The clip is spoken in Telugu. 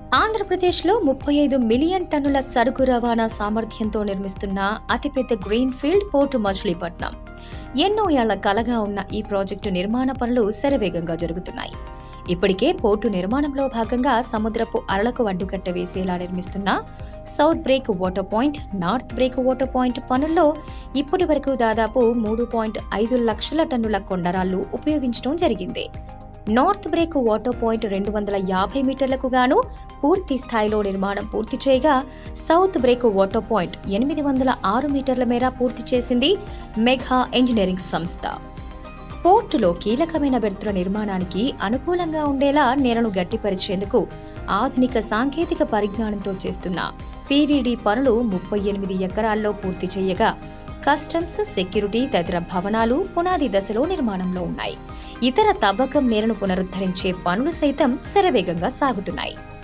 ఆంధ్రప్రదేశ్లో ముప్పై ఐదు మిలియన్ టన్నుల సరుకు రవాణా సామర్థ్యంతో నిర్మిస్తున్న అతిపెద్ద గ్రీన్ ఫీల్డ్ పోర్టు మచిలీపట్నం ఎన్నో ఏళ్ల కలగా ఉన్న ఈ ప్రాజెక్టు నిర్మాణ పనులు శరవేగంగా జరుగుతున్నాయి ఇప్పటికే పోర్టు నిర్మాణంలో భాగంగా సముద్రపు అలలకు అడ్డుకట్ట వేసేలా నిర్మిస్తున్న south breakwater point north breakwater point పనుల్లో ఇప్పటి వరకు దాదాపు మూడు పాయింట్ ఐదు లక్షల టన్నుల కొండరాళ్లు ఉపయోగించడం జరిగింది నార్త్ బ్రేక్ వాటర్ పాయింట్ రెండు వందల యాభై మీటర్లకు గాను పూర్తి స్థాయిలో నిర్మాణం పూర్తి చేయగా సౌత్ బ్రేక్ వాటర్ పాయింట్ ఎనిమిది వందల ఆరు మీటర్ల మేర పూర్తి చేసింది మెఘా ఇంజనీరింగ్ సంస్థ పోర్టులో కీలకమైన బెర్తుల నిర్మాణానికి అనుకూలంగా ఉండేలా నేలను గట్టిపరిచేందుకు ఆధునిక సాంకేతిక పరిజ్ఞానంతో చేస్తున్న పీవీడీ పనులు ముప్పై ఎనిమిది ఎకరాల్లో పూర్తి చేయగా కస్టమ్స్ సెక్యూరిటీ తదితర భవనాలు పునాది దశలో నిర్మాణంలో ఉన్నాయి ఇతర తవ్వకం నేలను పునరుద్ధరించే పనులు సైతం శరవేగంగా సాగుతున్నాయి